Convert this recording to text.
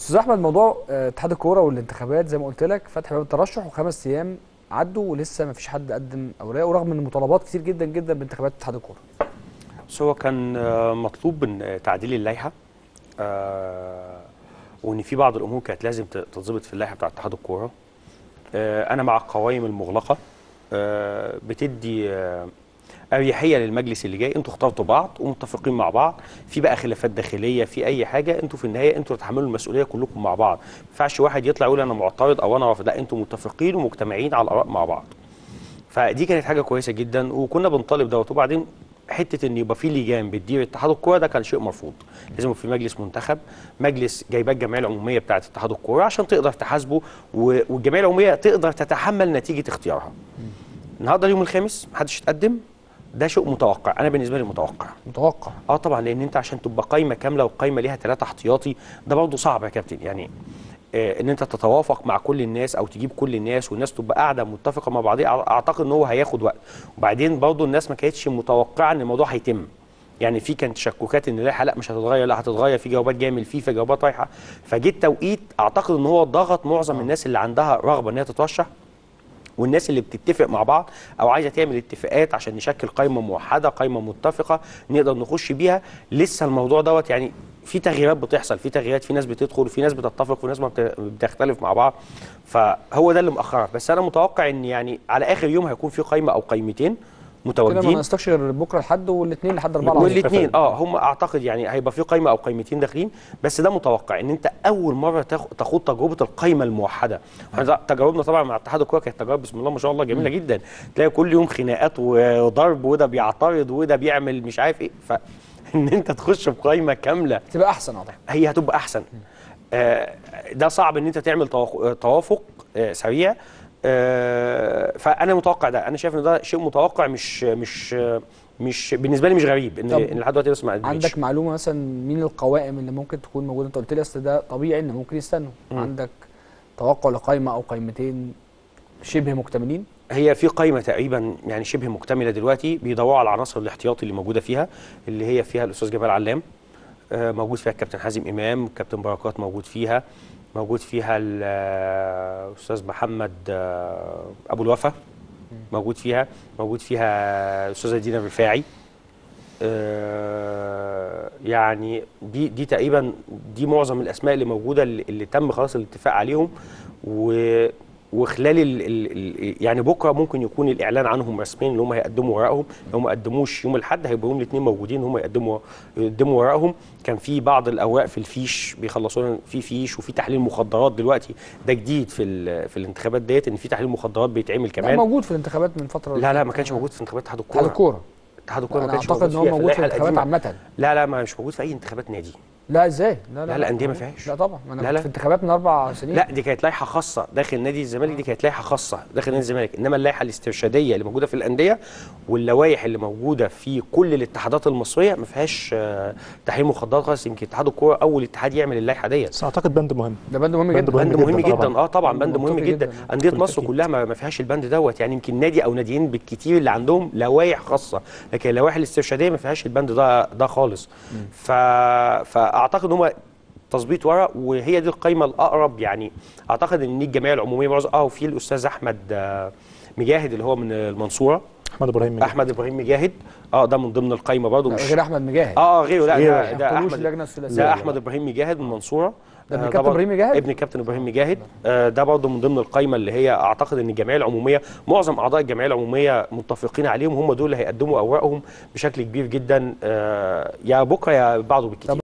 استاذ احمد موضوع آه، اتحاد الكوره والانتخابات زي ما قلت لك فتح باب الترشح وخمس ايام عدوا ولسه ما فيش حد قدم اوراقه رغم ان مطالبات كتير جدا جدا بانتخابات اتحاد الكوره بس هو كان آه، مطلوب من آه، تعديل اللائحه آه، وان في بعض الامور كانت لازم ت- تتظبط في اللائحه بتاعه اتحاد الكوره آه، انا مع القوائم المغلقه آه، بتدي آه، اريحيه للمجلس اللي جاي انتوا اخترتوا بعض ومتفقين مع بعض في بقى خلافات داخليه في اي حاجه انتوا في النهايه انتوا تتحملوا المسؤوليه كلكم مع بعض ما ينفعش واحد يطلع يقول انا معترض او انا رافض لا انتوا متفقين ومجتمعين على الاراء مع بعض فدي كانت حاجه كويسه جدا وكنا بنطالب دوت وبعدين حته ان يبقى في لجان بتدير اتحاد الكوره ده كان شيء مرفوض لازم يبقى في مجلس منتخب مجلس جايبات الجمعيه العموميه بتاعه اتحاد الكوره عشان تقدر تحاسبه و- والجمعيه العموميه تقدر تتحمل نتيجه اختيارها النهارده اليوم الخامس محدش اتقدم ده شيء متوقع انا بالنسبه لي متوقع متوقع اه طبعا لان انت عشان تبقى قايمه كامله وقايمه ليها ثلاثه احتياطي ده برضه صعب يا كابتن يعني آه ان انت تتوافق مع كل الناس او تجيب كل الناس والناس تبقى قاعده متفقه مع بعضها أع- اعتقد ان هو هياخد وقت وبعدين برضه الناس ما كانتش متوقعه ان الموضوع هيتم يعني في كانت تشككات ان اللائحه لا مش هتتغير لا هتتغير في جوابات جايه من الفيفا جوابات رايحه فجه التوقيت اعتقد ان هو ضغط معظم الناس اللي عندها رغبه ان هي تترشح والناس اللي بتتفق مع بعض او عايزه تعمل اتفاقات عشان نشكل قائمه موحده قائمه متفقه نقدر نخش بيها لسه الموضوع دوت يعني في تغييرات بتحصل في تغييرات في ناس بتدخل في ناس بتتفق في ناس ما بت- بتختلف مع بعض فهو ده اللي مأخرها بس انا متوقع ان يعني على اخر يوم هيكون في قائمه او قائمتين كده ما متواجدين نستكشف غير بكره لحد والاثنين لحد 4 العصر والاثنين اه هم اعتقد يعني هيبقى في قائمه او قائمتين داخلين بس ده متوقع ان انت اول مره تاخ- تخوض تجربه القائمه الموحده احنا تجاربنا طبعا مع اتحاد الكوره كانت تجارب بسم الله ما شاء الله جميله جدا تلاقي كل يوم خناقات وضرب وده بيعترض وده بيعمل مش عارف ايه فان انت تخش بقائمه كامله تبقى احسن اعتقد هي هتبقى احسن آه، ده صعب ان انت تعمل توافق- توافق آه، سريع آه، فانا متوقع ده انا شايف ان ده شيء متوقع مش مش مش بالنسبه لي مش غريب ان طب ان لحد دلوقتي لسه ما قدمتش. عندك معلومه مثلا مين القوائم اللي ممكن تكون موجوده انت قلت لي اصل ده طبيعي ان ممكن يستنوا مم. عندك توقع لقائمه او قائمتين شبه مكتملين هي في قائمه تقريبا يعني شبه مكتمله دلوقتي بيدوروا على العناصر الاحتياطي اللي موجوده فيها اللي هي فيها الاستاذ جمال علام آه، موجود فيها الكابتن حازم امام الكابتن بركات موجود فيها موجود فيها ال- آه، الاستاذ محمد آه، ابو الوفا موجود فيها موجود فيها الاستاذه دينا الرفاعي آه، يعني دي دي تقريبا دي معظم الاسماء اللي موجوده اللي, اللي تم خلاص الاتفاق عليهم و وخلال ال ال ال يعني بكره ممكن يكون الاعلان عنهم رسميا ان هم هيقدموا ورقهم لو ما قدموش يوم الاحد هيبقوا يوم الاثنين موجودين ان هم يقدموا يقدموا ورقهم كان في بعض الاوراق في الفيش بيخلصوا لنا في فيش وفي تحليل مخدرات دلوقتي ده جديد في ال- في الانتخابات ديت ان في تحليل مخدرات بيتعمل لا كمان موجود في الانتخابات من فتره لا لا ما كانش موجود في انتخابات اتحاد اتحاد الكوره الكوره اتحاد الكوره ما انا كانش اعتقد ان هو فيها موجود في اللائحة الانتخابات القديمة. عامه لا لا ما مش موجود في اي انتخابات نادي لا ازاي لا، لا، الأندية ما فيهاش. لا طبعا ما انا لا، كنت لا. في انتخابات من اربع سنين لا دي كانت لائحه خاصه داخل نادي الزمالك دي كانت لائحه خاصه داخل نادي الزمالك انما اللائحه الاسترشاديه اللي موجوده في الانديه واللوائح اللي موجوده في كل الاتحادات المصريه ما فيهاش آه، تحريم مخدرات خالص يمكن اتحاد الكوره اول اتحاد يعمل اللائحه ديت بس اعتقد بند مهم ده بند مهم بند جدا مهم بند مهم جداً جدا, طبعاً. اه طبعا بند منطقي مهم جدا جداً. انديه بكل مصر تأكيد. كلها ما ما فيهاش البند دوت يعني يمكن نادي او ناديين بالكتير اللي عندهم لوائح خاصه لكن اللوائح الاسترشاديه ما فيهاش البند ده ده خالص ف... فاعتقد ان هم تظبيط ورق وهي دي القايمه الاقرب يعني اعتقد ان دي الجمعيه العموميه برضه اه وفي الاستاذ احمد آه، مجاهد اللي هو من المنصوره احمد ابراهيم مجاهد. احمد ابراهيم مجاهد اه ده من ضمن القايمه برضه لا، مش غير احمد مجاهد اه اه غيره لا غيره. ده, ده يحكموش احمد اللجنة الثلاثية. ده احمد ابراهيم مجاهد من المنصوره ده ابن آه، الكابتن برضه- إبراهيم مجاهد؟ ابن الكابتن ابراهيم مجاهد آه، ده برضه من ضمن القايمه اللي هي اعتقد ان الجمعيه العموميه معظم اعضاء الجمعيه العموميه متفقين عليهم هم دول اللي هيقدموا اوراقهم بشكل كبير جدا آه، يا بكره يا بعده بالكتير